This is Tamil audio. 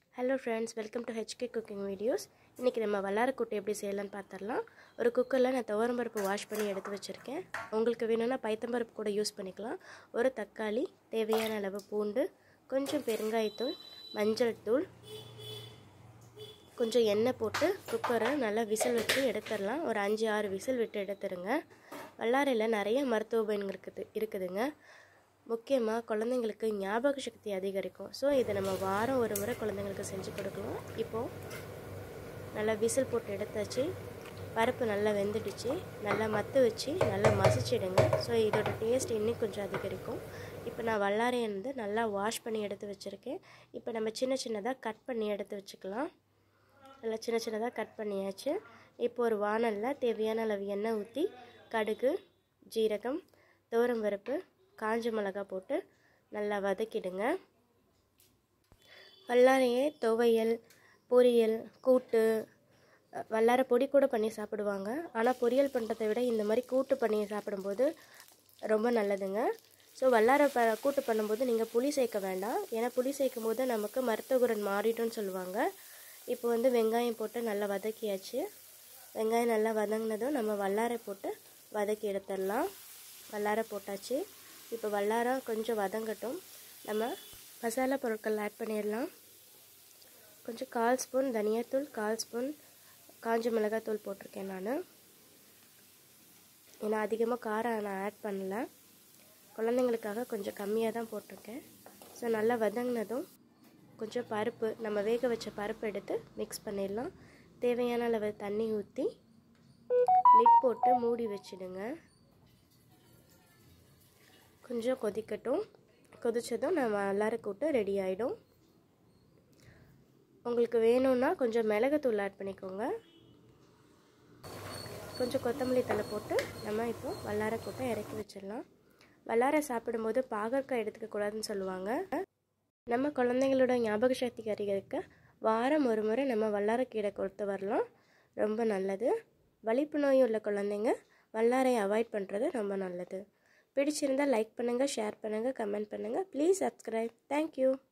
hello friends welcome to HK cooking videos இன்றைக்கி நம்ம வல்லாரக்கூட்டு எப்படி செய்யலாம்னு பார்த்துடலாம் ஒரு குக்கரில் நான் துவரம்பருப்பு வாஷ் பண்ணி எடுத்து வச்சுருக்கேன் உங்களுக்கு வேணும்னா பைத்தம்பருப்பு கூட யூஸ் பண்ணிக்கலாம் ஒரு தக்காளி தேவையான அளவு பூண்டு கொஞ்சம் பெருங்காயத்தூள் மஞ்சள் தூள் கொஞ்சம் எண்ணெய் போட்டு குக்கரை நல்லா விசில் வச்சு எடுத்துடலாம் ஒரு அஞ்சு ஆறு விசில் விட்டு எடுத்துருங்க வல்லாரையில் நிறைய மருத்துவ பயன்கள் இருக்குது இருக்குதுங்க முக்கியமாக குழந்தைங்களுக்கு ஞாபக சக்தி அதிகரிக்கும் ஸோ இதை நம்ம வாரம் ஒரு முறை குழந்தைங்களுக்கு செஞ்சு கொடுக்கலாம் இப்போது நல்லா விசில் போட்டு எடுத்தாச்சு பருப்பு நல்லா வெந்துடுச்சு நல்லா மத்து வச்சு நல்லா மசிச்சிடுங்க ஸோ இதோட டேஸ்ட் இன்னும் கொஞ்சம் அதிகரிக்கும் இப்போ நான் வல்லாரை வந்து நல்லா வாஷ் பண்ணி எடுத்து வச்சுருக்கேன் இப்போ நம்ம சின்ன சின்னதாக கட் பண்ணி எடுத்து வச்சுக்கலாம் நல்லா சின்ன சின்னதாக கட் பண்ணியாச்சு இப்போ ஒரு வானலில் தேவையான அளவு எண்ணெய் ஊற்றி கடுகு ஜீரகம் பருப்பு காஞ்ச மிளகா போட்டு நல்லா வதக்கிடுங்க வல்லாரையே துவையல் பொரியல் கூட்டு வல்லார பொடி கூட பண்ணி சாப்பிடுவாங்க ஆனால் பொரியல் பண்ணுறதை விட இந்த மாதிரி கூட்டு பண்ணி சாப்பிடும்போது ரொம்ப நல்லதுங்க ஸோ வல்லார ப கூட்டு பண்ணும்போது நீங்கள் புளி சேர்க்க வேண்டாம் ஏன்னா புளி சேர்க்கும் போது நமக்கு மருத்துவ குரன் மாறிடும்னு சொல்லுவாங்க இப்போ வந்து வெங்காயம் போட்டு நல்லா வதக்கியாச்சு வெங்காயம் நல்லா வதங்கினதும் நம்ம வல்லாரை போட்டு வதக்கி எடுத்துடலாம் வல்லாரை போட்டாச்சு இப்போ வல்லாரம் கொஞ்சம் வதங்கட்டும் நம்ம மசாலா பொருட்கள் ஆட் பண்ணிடலாம் கொஞ்சம் கால் ஸ்பூன் தனியாத்தூள் கால் ஸ்பூன் காஞ்ச மிளகாத்தூள் போட்டிருக்கேன் நான் ஏன்னா அதிகமாக காரம் நான் ஆட் பண்ணல குழந்தைங்களுக்காக கொஞ்சம் கம்மியாக தான் போட்டிருக்கேன் ஸோ நல்லா வதங்கினதும் கொஞ்சம் பருப்பு நம்ம வேக வச்ச பருப்பு எடுத்து மிக்ஸ் பண்ணிடலாம் தேவையான அளவு தண்ணி ஊற்றி லிட் போட்டு மூடி வச்சிடுங்க கொஞ்சம் கொதிக்கட்டும் கொதித்ததும் நம்ம எல்லாரும் கூட்டு ரெடி ஆகிடும் உங்களுக்கு வேணும்னா கொஞ்சம் மிளகுத்தூள் ஆட் பண்ணிக்கோங்க கொஞ்சம் கொத்தமல்லி தலை போட்டு நம்ம இப்போ வல்லார கூட்டை இறக்கி வச்சிடலாம் வல்லார சாப்பிடும்போது பாகற்காய் எடுத்துக்கக்கூடாதுன்னு சொல்லுவாங்க நம்ம குழந்தைங்களோட ஞாபக சக்தி அதிகரிக்க வாரம் ஒரு முறை நம்ம வல்லாரக்கீரை கொடுத்து வரலாம் ரொம்ப நல்லது வலிப்பு நோய் உள்ள குழந்தைங்க வல்லாரை அவாய்ட் பண்ணுறது ரொம்ப நல்லது பிடிச்சிருந்தால் லைக் பண்ணுங்கள் ஷேர் பண்ணுங்கள் கமெண்ட் பண்ணுங்கள் ப்ளீஸ் சப்ஸ்கிரைப் தேங்க்யூ